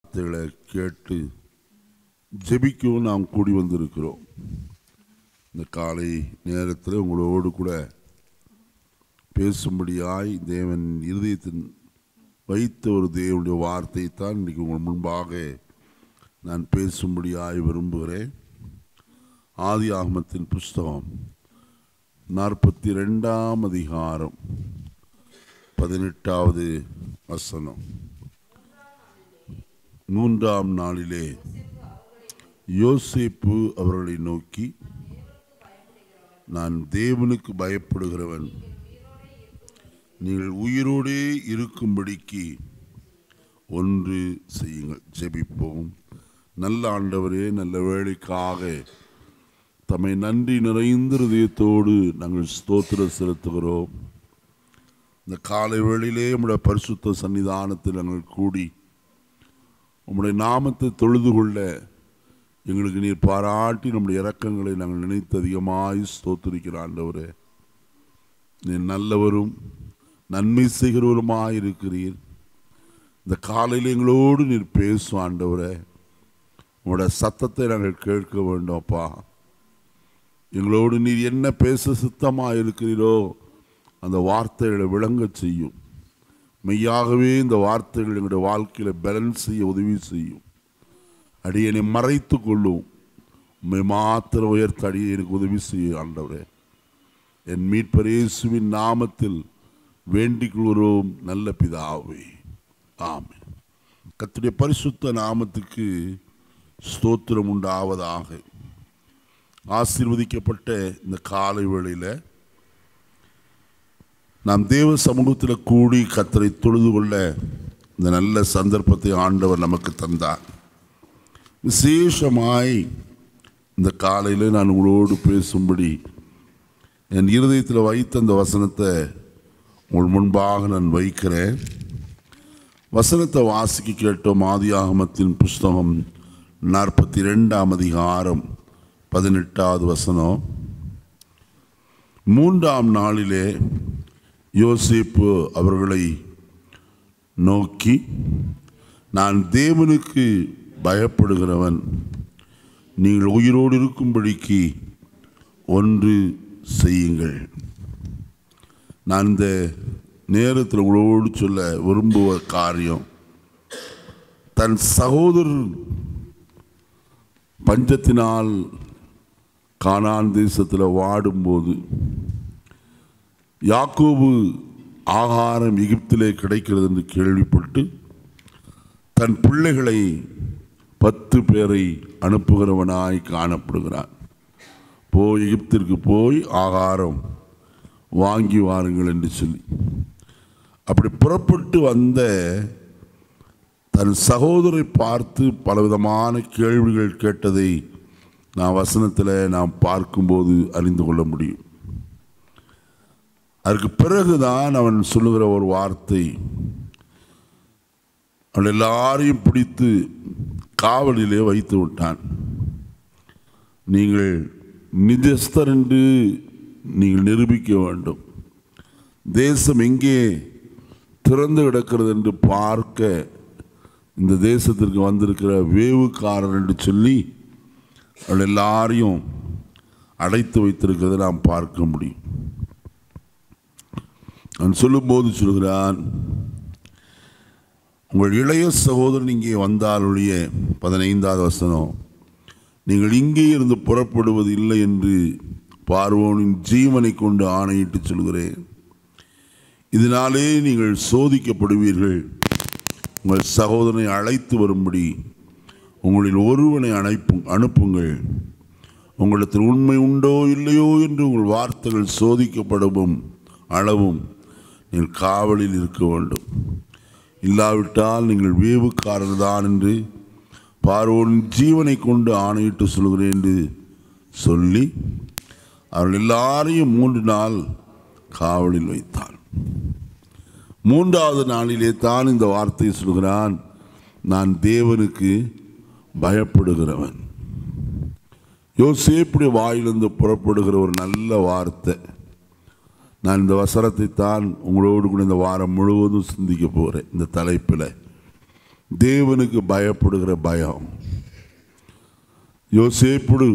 வார்த்தைகளை கேட்டு ஜெபிக்கவும் நாம் கூடி வந்திருக்கிறோம் இந்த காலை நேரத்தில் உங்களோடு கூட பேசும்படியாய் தேவன் இருதயத்தின் வைத்த ஒரு தேவனுடைய வார்த்தை தான் இன்றைக்கு உங்கள் முன்பாக நான் பேசும்படியாய் விரும்புகிறேன் ஆதி ஆகமத்தின் புஸ்தகம் நாற்பத்தி ரெண்டாம் அதிகாரம் பதினெட்டாவது வசனம் மூன்றாம் நாளிலே யோசேப்பு அவர்களை நோக்கி நான் தேவனுக்கு பயப்படுகிறவன் நீங்கள் உயிரோடே இருக்கும்படிக்கு ஒன்று செய்யுங்கள் ஜெபிப்போம் நல்ல ஆண்டவரே நல்ல வேலைக்காக தம்மை நன்றி நிறைந்த இதயத்தோடு நாங்கள் ஸ்தோத்திரம் செலுத்துகிறோம் இந்த காலை வேளையிலே உம்முடைய பரிசுத்த சன்னிதானத்தில் நாங்கள் கூடி உம்முடைய நாமத்தை தொழுது கொள்ள எங்களுக்கு நீர் பாராட்டி நம்முடைய இரக்கங்களை நாங்கள் நினைத்து அதிகமாய் ஸ்தோத்திரிக்கிற ஆண்டவரே நீர் நல்லவரும் நன்மை செய்கிறவருமாய் இருக்கிறீர் இந்த காலையில் எங்களோடு நீர் பேசும் ஆண்டவரே உங்களுடைய சத்தத்தை நாங்கள் கேட்க வேண்டும்ப்பா எங்களோடு நீர் என்ன பேச சித்தமாக இருக்கிறீரோ அந்த வார்த்தைகளை விளங்கச் செய்யும் மெய்யாகவே இந்த வார்த்தைகள் எங்களுடைய வாழ்க்கையில் பேலன்ஸ் செய்ய உதவி செய்யும் அடியனை மறைத்து கொள்ளும் உண்மை மாத்திரம் உயர்த்த அடியனுக்கு உதவி செய்யும் ஆண்டவரே என் மீட்பர் இயேசுவின் நாமத்தில் வேண்டிக் கொள்கிறோம் நல்ல பிதாவே ஆமென் கர்த்தருடைய பரிசுத்த நாமத்துக்கு ஸ்தோத்திரம் உண்டாவதாக ஆசீர்வதிக்கப்பட்ட இந்த காலை வேளையில் நாம் தேவ சமூகத்தில் கூடி கத்தரை தொழுது கொள்ள இந்த நல்ல சந்தர்ப்பத்தை ஆண்டவர் நமக்கு தந்தார் விசேஷமாய் இந்த காலையில் நான் உங்களோடு பேசும்படி என் இருதயத்தில் வைத்த அந்த வசனத்தை உங்கள் முன்பாக நான் வைக்கிறேன் வசனத்தை வாசிக்க கேட்டோம் ஆதியாகமத்தின் புஸ்தகம் நாற்பத்தி ரெண்டாம் அதிகாரம் பதினெட்டாவது வசனம் மூன்றாம் நாளிலே யோசிப்பு அவர்களை நோக்கி நான் தேவனுக்கு பயப்படுகிறவன் நீங்கள் உயிரோடு இருக்கும்படிக்கு ஒன்று செய்யுங்கள் நான் இந்த நேரத்தில் உங்களோடு சொல்ல விரும்புவ காரியம் தன் சகோதரர் பஞ்சத்தினால் கானான் தேசத்தில் வாடும்போது யாக்கோபு ஆகாரம் எகிப்திலே கிடைக்கிறது என்று கேள்விப்பட்டு தன் பிள்ளைகளை பத்து பேரை அனுப்புகிறவனாய் காணப்படுகிறான் போய் எகிப்திற்கு போய் ஆகாரம் வாங்கி வாருங்கள் என்று சொல்லி அப்படி புறப்பட்டு வந்த தன் சகோதரை பார்த்து பலவிதமான கேள்விகள் கேட்டதை நான் வசனத்தில் நாம் பார்க்கும்போது அறிந்து கொள்ள முடியும் அதற்கு பிறகுதான் அவன் சொல்லுகிற ஒரு வார்த்தை அவன் எல்லாரையும் பிடித்து காவலிலே வைத்து விட்டான் நீங்கள் நிஜஸ்தர் என்று நீங்கள் நிரூபிக்க வேண்டும் தேசம் எங்கே திறந்து கிடக்கிறது என்று பார்க்க இந்த தேசத்திற்கு வந்திருக்கிற வேவுக்காரர் என்று சொல்லி அவள் எல்லாரையும் அடைத்து வைத்திருக்கிறதை நாம் பார்க்க முடியும் அவன் சொல்லும்போது சொல்கிறான் உங்கள் இளைய சகோதரன் இங்கே வந்தாலுடைய பதினைந்தாவது வசனம் நீங்கள் இங்கே இருந்து புறப்படுவது இல்லை என்று பார்வோனின் ஜீவனை கொண்டு ஆணையிட்டு சொல்கிறேன் இதனாலே நீங்கள் சோதிக்கப்படுவீர்கள் உங்கள் சகோதரனை அழைத்து வரும்படி உங்களில் ஒருவனை அழைப்பு அனுப்புங்கள் உங்களிடத்தில் உண்மை உண்டோ இல்லையோ என்று உங்கள் வார்த்தைகள் சோதிக்கப்படவும் அளவும் நீங்கள் காவலில் இருக்க வேண்டும் இல்லாவிட்டால் நீங்கள் வேவுக்காரர் தான் என்று பார்வோனின் ஜீவனை கொண்டு ஆணையிட்டு சொல்கிறேன் என்று சொல்லி அவர்கள் எல்லாரையும் மூன்று நாள் காவலில் வைத்தான் மூன்றாவது நாளிலே தான் இந்த வார்த்தையை சொல்கிறான் நான் தேவனுக்கு பயப்படுகிறவன் யோசேப்புடைய வாயிலிருந்து புறப்படுகிற ஒரு நல்ல வார்த்தை நான் இந்த வசனத்தை தான் உங்களோடு கூட இந்த வாரம் முழுவதும் சிந்திக்க போகிறேன் இந்த தலைப்பில் தேவனுக்கு பயப்படுகிற பயம் யோசேப்புடு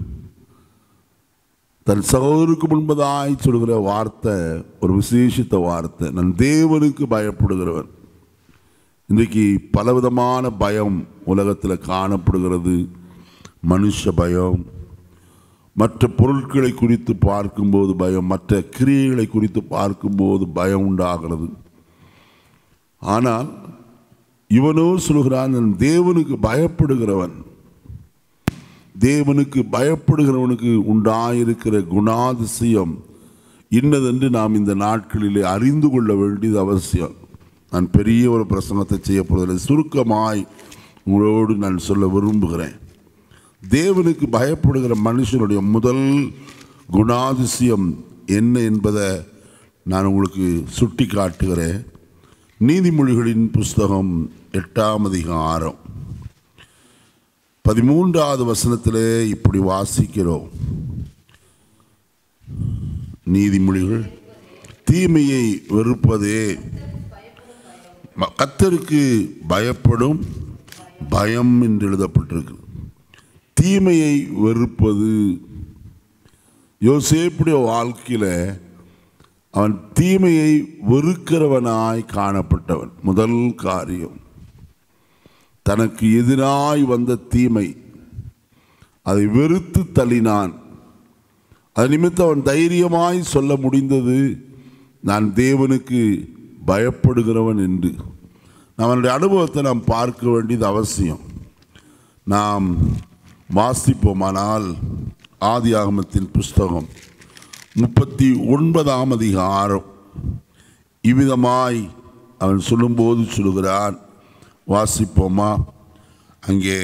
தன் சகோதரருக்கு முன்பதாய் சொல்கிற வார்த்தை ஒரு விசேஷித்த வார்த்தை நான் தேவனுக்கு பயப்படுகிறவன் இன்றைக்கு பலவிதமான பயம் உலகத்தில் காணப்படுகிறது மனுஷ பயம் மற்ற பொருட்களை குறித்து பார்க்கும்போது பயம் மற்ற கிரியைகளை குறித்து பார்க்கும்போது பயம் உண்டாகிறது ஆனால் இவனோ சொல்கிறான் நான் தேவனுக்கு பயப்படுகிறவன் தேவனுக்கு பயப்படுகிறவனுக்கு உண்டாயிருக்கிற குணாதிசயம் இன்னதென்று நாம் இந்த நாட்களிலே அறிந்து கொள்ள வேண்டியது அவசியம் நான் பெரிய ஒரு பிரசங்கத்தை செய்ய போவதில்லை சுருக்கமாய் உங்களோடு நான் சொல்ல விரும்புகிறேன் தேவனுக்கு பயப்படுகிற மனுஷனுடைய முதல் குணாதிசயம் என்ன என்பதை நான் உங்களுக்கு சுட்டி காட்டுகிறேன் நீதிமொழிகளின் புஸ்தகம் எட்டாம் அதிகாரம் பதிமூன்றாவது வசனத்திலே இப்படி வாசிக்கிறோம் நீதிமொழிகள் தீமையை வெறுப்பதே ம- கர்த்தருக்கு பயப்படும் பயம் என்று எழுதப்பட்டிருக்கு தீமையை வெறுப்பது யோசேப்புடைய வாழ்க்கையில் அவன் தீமையை வெறுக்கிறவனாய் காணப்பட்டவன் முதல் காரியம் தனக்கு எதிராய் வந்த தீமை அதை வெறுத்து தள்ளினான் அது நிமித்தம் அவன் தைரியமாய் சொல்ல முடிந்தது நான் தேவனுக்கு பயப்படுகிறவன் என்று அவனுடைய அனுபவத்தை நாம் பார்க்க வேண்டியது அவசியம் நாம் வாசிப்போமானால் ஆதி ஆகமத்தின் புஸ்தகம் முப்பத்தி ஒன்பதாம் அதிகாரம் இவ்விதமாய் அவன் சொல்லும்போது சொல்லுகிறான் வாசிப்போமா அங்கே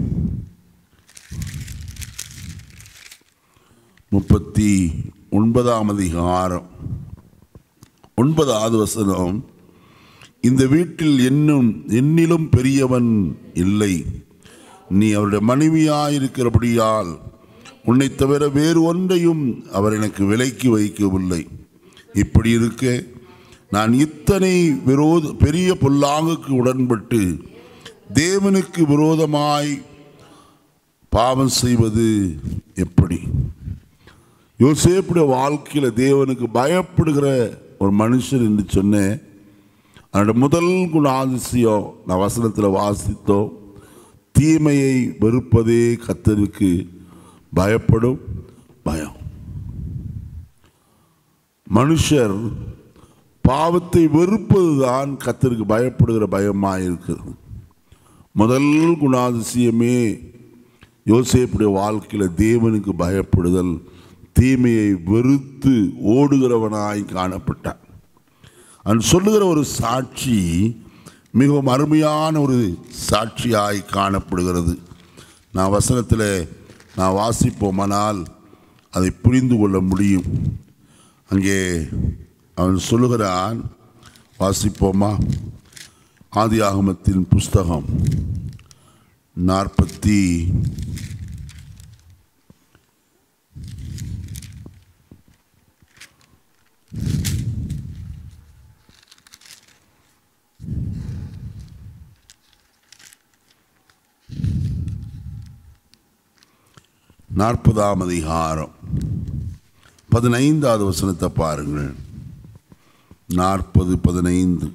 முப்பத்தி ஒன்பதாம் அதிகாரம் ஒன்பதாவது வசனம் இந்த வீட்டில் என்னும் என்னிலும் பெரியவன் இல்லை நீ அவருடைய மனைவியாயிருக்கிறபடியால் உன்னை தவிர வேறு ஒன்றையும் அவர் எனக்கு விலைக்கு வைக்கவில்லை இப்படி இருக்க நான் இத்தனை விரோத பெரிய பொல்லாங்குக்கு உடன்பட்டு தேவனுக்கு விரோதமாய் பாவம் செய்வது எப்படி யோசேப்புடைய வாழ்க்கையில் தேவனுக்கு பயப்படுகிற ஒரு மனுஷன் என்று சொன்னேன் அதோட முதல் குணாதிசயம் நான் வசனத்தில் வாசித்தோம் தீமையை வெறுப்பதே கத்தருக்கு பயப்படும் பயம் மனுஷர் பாவத்தை வெறுப்பதுதான் கத்தருக்கு பயப்படுகிற பயமாக இருக்கிறது முதல் குணாதிசயமே யோசேப்புடைய வாழ்க்கையில் தேவனுக்கு பயப்படுதல் தீமையை வெறுத்து ஓடுகிறவனாய் காணப்பட்டான் அவன் சொல்லுகிற ஒரு சாட்சி மிகவும் அருமையான ஒரு சாட்சியாய் காணப்படுகிறது நான் வசனத்தில் நான் வாசிப்போமானால் அதை புரிந்து கொள்ள முடியும் அங்கே அவன் சொல்லுகிறான் வாசிப்போமா ஆதி ஆகமத்தின் புஸ்தகம் நாற்பத்தி நாற்பதாம் அதிகாரம் பதினைந்தாவது வசனத்தை பாருங்கள் நாற்பது பதினைந்து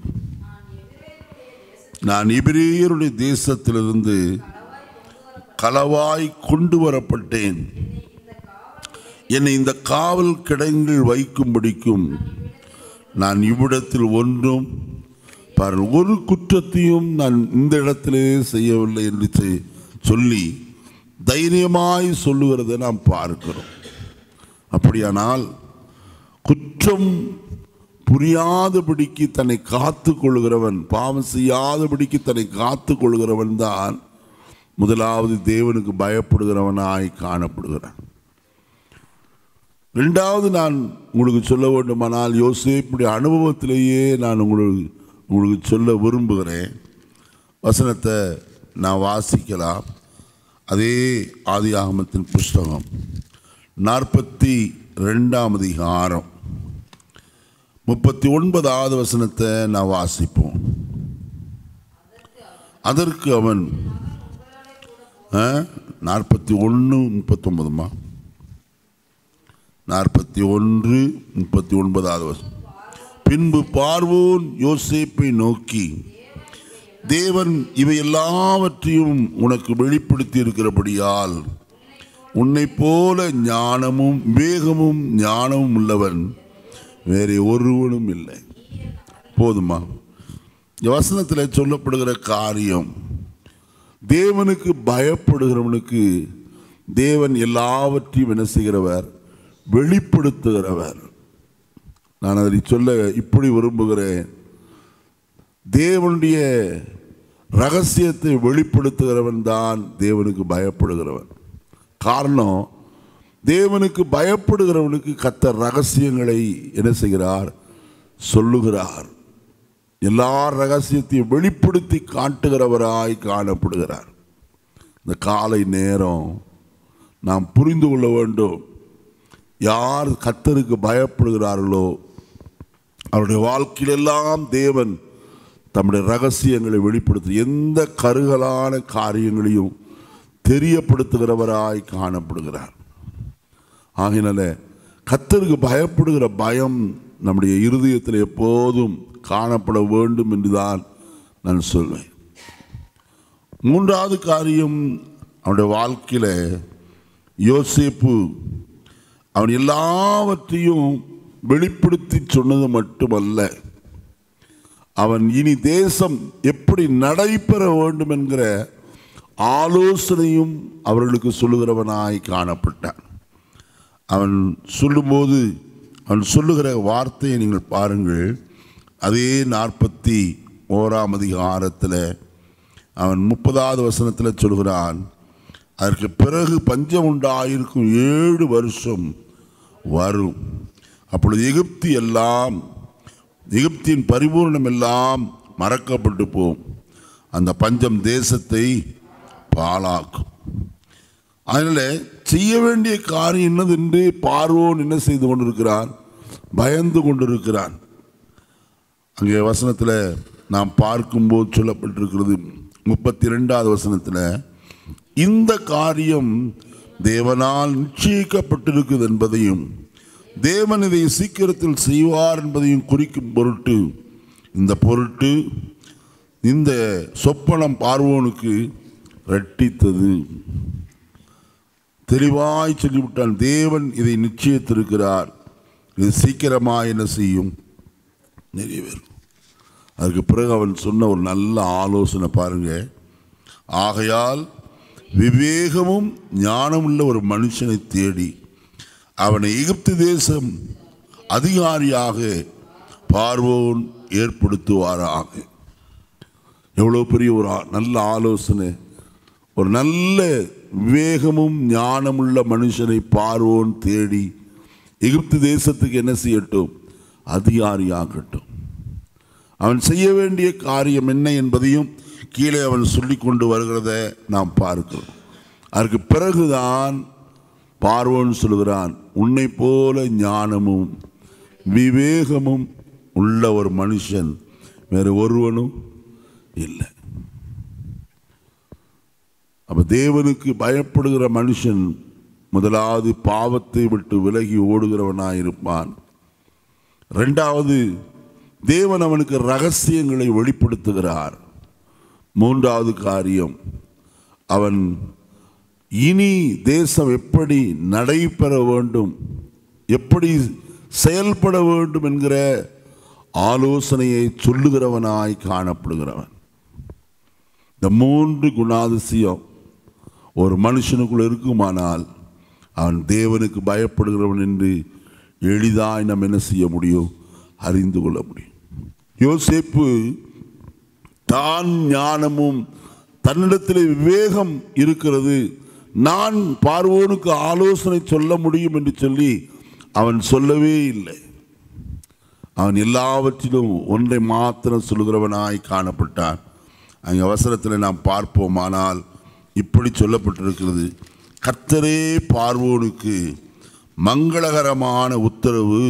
நான் இபிரேயருடைய தேசத்திலிருந்து களவாய் கொண்டு வரப்பட்டேன் என்னை இந்த காவல் கிடங்கில் வைக்கும்படிக்கும் நான் இவ்விடத்தில் ஒன்றும் பாருங்கள் ஒரு குற்றத்தையும் நான் இந்த இடத்திலே செய்யவில்லை என்று செய்- சொல்லி தைரியமாய் சொல்லுகிறதை நாம் பார்க்கிறோம் அப்படியானால் குற்றம் புரியாதபடிக்கு தன்னை காத்து கொள்கிறவன் பாவம் செய்யாதபடிக்கு தன்னை காத்து கொள்கிறவன் தான் முதலாவது தேவனுக்கு பயப்படுகிறவனாய் காணப்படுகிறான் ரெண்டாவது நான் உங்களுக்கு சொல்ல வேண்டுமானால் யோசேப்புடைய அனுபவத்திலேயே நான் உங்களுக்கு உங்களுக்கு சொல்ல விரும்புகிறேன் வசனத்தை நான் வாசிக்கலாம் அதே ஆதியாகமத்தின் புஸ்தகம் நாற்பத்தி ரெண்டாம் அதிகாரம் முப்பத்தி ஒன்பதாவது வசனத்தை நான் வாசிப்போம் அதற்கு அவன் நாற்பத்தி ஒன்று முப்பத்தொன்பதுமா நாற்பத்தி ஒன்று முப்பத்தி ஒன்பதாவது வருஷம் பின்பு பார்வோன் யோசேப்பை நோக்கி தேவன் இவை எல்லாவற்றையும் உனக்கு வெளிப்படுத்தி இருக்கிறபடியால் உன்னை போல ஞானமும் வேகமும் ஞானமும் உள்ளவன் வேறு ஒருவனும் இல்லை போதுமா இந்த வசனத்தில் சொல்லப்படுகிற காரியம் தேவனுக்கு பயப்படுகிறவனுக்கு தேவன் எல்லாவற்றையும் என்ன செய்கிறவர் வெளிப்படுத்துகிறவர் நான் அதை சொல்ல இப்படி விரும்புகிறேன் தேவனுடைய ரகசியத்தை வெளிப்படுத்துகிறவன் தான் தேவனுக்கு பயப்படுகிறவன் காரணம் தேவனுக்கு பயப்படுகிறவனுக்கு கத்த ரகசியங்களை என்ன செய்கிறார் சொல்லுகிறார் எல்லா ரகசியத்தையும் வெளிப்படுத்தி காட்டுகிறவராய் காணப்படுகிறார் இந்த காலை நேரம் நாம் புரிந்து கொள்ள வேண்டும் யார் கத்தருக்கு பயப்படுகிறார்களோ அவருடைய வாழ்க்கையிலெல்லாம் தேவன் தம்முடைய ரகசியங்களை வெளிப்படுத்தி எந்த கருகலான காரியங்களையும் தெரியப்படுத்துகிறவராய் காணப்படுகிறார் ஆகினால கத்தருக்கு பயப்படுகிற பயம் நம்முடைய இருதயத்தில் எப்போதும் காணப்பட வேண்டும் என்றுதான் நான் சொல்வேன் மூன்றாவது காரியம் அவனுடைய வாழ்க்கையில் யோசேப்பு அவன் எல்லாவற்றையும் வெளிப்படுத்தி சொன்னது மட்டுமல்ல அவன் இனி தேசம் எப்படி நடைபெற வேண்டும் என்கிற ஆலோசனையும் அவர்களுக்கு சொல்லுகிறவனாய் காணப்பட்டான் அவன் சொல்லும்போது அவன் சொல்லுகிற வார்த்தையை நீங்கள் பாருங்கள் அதே நாற்பத்தி ஓராம் அதிகாரத்தில் அவன் முப்பதாவது வசனத்தில் சொல்கிறான் அதற்கு பிறகு பஞ்சம் உண்டாயிருக்கும் ஏழு வருஷம் வரும் அப்பொழுது எகிப்து எல்லாம் எகிப்தின் பரிபூர்ணம் எல்லாம் மறக்கப்பட்டு போம் அந்த பஞ்சம் தேசத்தை பாழாக்கும் அதனால் செய்ய வேண்டிய காரியம் என்னது என்று பார்வோன் என்ன செய்து கொண்டிருக்கிறான் பயந்து கொண்டிருக்கிறான் அங்கே வசனத்தில் நாம் பார்க்கும்போது சொல்லப்பட்டிருக்கிறது முப்பத்தி ரெண்டாவது வசனத்தில் இந்த காரியம் தேவனால் நிச்சயிக்கப்பட்டிருக்குது என்பதையும் தேவன் இதை சீக்கிரத்தில் செய்வார் என்பதையும் குறிக்கும் பொருட்டு இந்த பொருட்டு இந்த சொப்பனம் பார்வோனுக்கு ரட்டித்தது தெளிவாய் சொல்லிவிட்டான் தேவன் இதை நிச்சயித்திருக்கிறார் இது சீக்கிரமாக என்ன செய்யும் நிறைவேறும் அதுக்கு பிறகு அவன் சொன்ன ஒரு நல்ல ஆலோசனை பாருங்க ஆகையால் விவேகமும் ஞானமுள்ள ஒரு மனுஷனை தேடி அவனை எகிப்து தேசம் அதிகாரியாக பார்வோன் ஏற்படுத்துவாராக எவ்வளோ பெரிய ஒரு ஆ- நல்ல ஆலோசனை ஒரு நல்ல விவேகமும் ஞானமுள்ள மனுஷனை பார்வோன் தேடி எகிப்து தேசத்துக்கு என்ன செய்யட்டும் அதிகாரியாகட்டும் அவன் செய்ய வேண்டிய காரியம் என்ன என்பதையும் கீழே அவன் சொல்லி கொண்டு வருகிறத நாம் பார்க்கிறோம் அதற்கு பிறகுதான் பார்வோன் சொல்கிறான் உன்னை போல ஞானமும் விவேகமும் உள்ள ஒரு மனுஷன் வேறு ஒருவனும் இல்லை அப்ப தேவனுக்கு பயப்படுகிற மனுஷன் முதலாவது பாவத்தை விட்டு விலகி ஓடுகிறவனாயிருப்பான் ரெண்டாவது தேவன் அவனுக்கு ரகசியங்களை வெளிப்படுத்துகிறார் மூன்றாவது காரியம் அவன் இனி தேசம் எப்படி நடைபெற வேண்டும் எப்படி செயல்பட வேண்டும் என்கிற ஆலோசனையை சொல்லுகிறவனாய் காணப்படுகிறவன் இந்த மூன்று குணாதிசயம் ஒரு மனுஷனுக்குள்ள இருக்குமானால் அவன் தேவனுக்கு பயப்படுகிறவன் என்று எளிதாய் நாம் என்ன செய்ய முடியும் அறிந்து கொள்ள முடியும் யோசேப்பு தான் ஞானமும் தன்னிடத்தில் விவேகம் இருக்கிறது நான் பார்வோனுக்கு ஆலோசனை சொல்ல முடியும் என்று சொல்லி அவன் சொல்லவே இல்லை அவன் எல்லாவற்றிலும் ஒன்றை மாத்திரம் சொல்லுகிறவனாய் காணப்பட்டான் அங்கே அவசரத்தில் நாம் பார்ப்போமானால் இப்படி சொல்லப்பட்டிருக்கிறது கர்த்தரே பார்வோனுக்கு மங்களகரமான உத்தரவு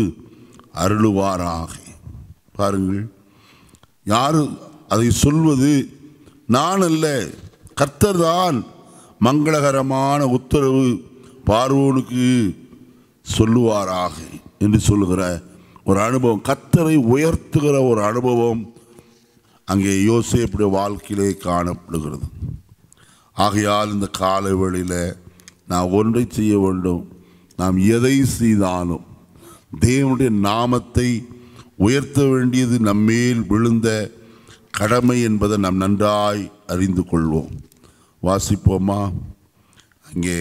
அருளுவாராக பாருங்கள் யார் அதை சொல்வது நான் அல்ல கர்த்தர் தான் மங்களகரமான உத்தரவு பார்வோனுக்கு சொல்லுவாராக என்று சொல்லுகிற ஒரு அனுபவம் கர்த்தரை உயர்த்துகிற ஒரு அனுபவம் அங்கே யோசேப்புடைய வாழ்க்கையிலே காணப்படுகிறது ஆகையால் இந்த கால வேளையில் நான் ஒன்றை செய்ய வேண்டும் நாம் எதை செய்தாலும் தேவனுடைய நாமத்தை உயர்த்த வேண்டியது நம்மேல் விழுந்த கடமை என்பதை நாம் நன்றாய் அறிந்து கொள்வோம் வாசிப்போமா அங்கே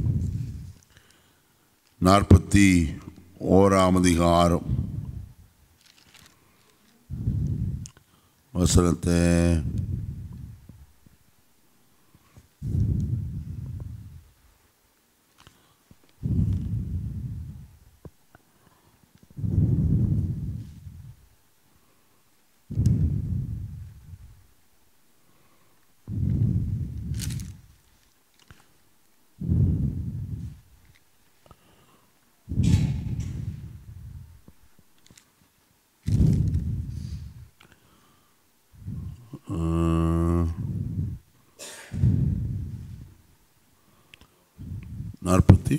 நாற்பத்தி ஓராம் அதிகாரம் வசனத்தை நாற்பத்தி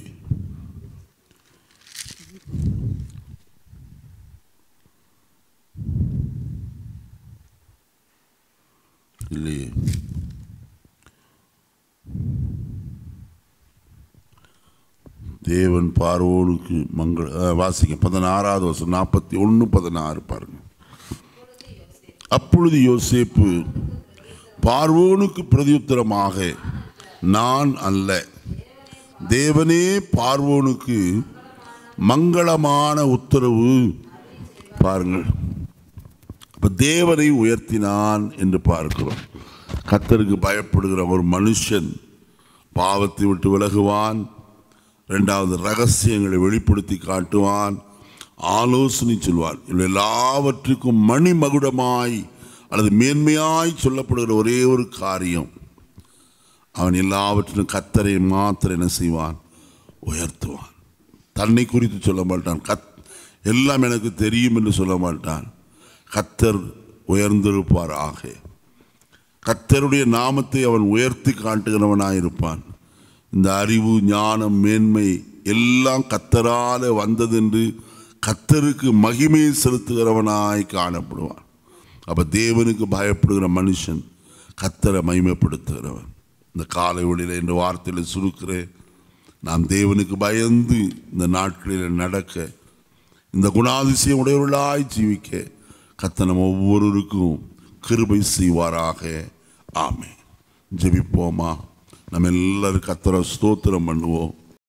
இல்லையே தேவன் பார்வோனுக்கு மங்கள அஹ், வாசிங்க பதினாறாவது வருஷம் நாற்பத்தி ஒன்று பதினாறு பாருங்க அப்பொழுது யோசேப்பு பார்வோனுக்கு பிரதியுத்தரமாக நான் அல்ல தேவனே பார்வோனுக்கு மங்களமான உத்தரவு பாருங்கள் இப்போ தேவனை உயர்த்தினான் என்று பார்க்கிறோம் கத்தருக்கு பயப்படுகிற ஒரு மனுஷன் பாவத்தை விட்டு விலகுவான் ரெண்டாவது ரகசியங்களை வெளிப்படுத்தி காட்டுவான் ஆலோசனை சொல்வான் இவை எல்லாவற்றுக்கும் மணிமகுடமாய் அல்லது மேன்மையாய் சொல்லப்படுகிற ஒரே ஒரு காரியம் அவன் எல்லாவற்றிலும் கத்தரை மாத்திரம் என்ன செய்வான் உயர்த்துவான் தன்னை குறித்து சொல்ல மாட்டான் கத் எல்லாம் எனக்கு தெரியும் என்று சொல்ல மாட்டான் கத்தர் உயர்ந்திருப்பாராக கத்தருடைய நாமத்தை அவன் உயர்த்தி காட்டுகிறவனாய் இருப்பான் இந்த அறிவு ஞானம் மேன்மை எல்லாம் கத்தரால வந்ததென்று கத்தருக்கு மகிமை செலுத்துகிறவனாய் காணப்படுவான் அப்ப தேவனுக்கு பயப்படுகிற மனுஷன் கத்தரை மகிமைப்படுத்துகிறவன் இந்த காலை ஒளியில் என்ற வார்த்தையில் சுருக்கிறேன் நாம் தேவனுக்கு பயந்து இந்த நாட்களில் நடக்க இந்த குணாதிசயம் உடையவர்களாய் ஜீவிக்க கத்தனம் ஒவ்வொருவருக்கும் கிருபை செய்வாராக ஆமே ஜெபிப்போமா நம்ம எல்லாரும் கத்தரை ஸ்தோத்திரம் பண்ணுவோம்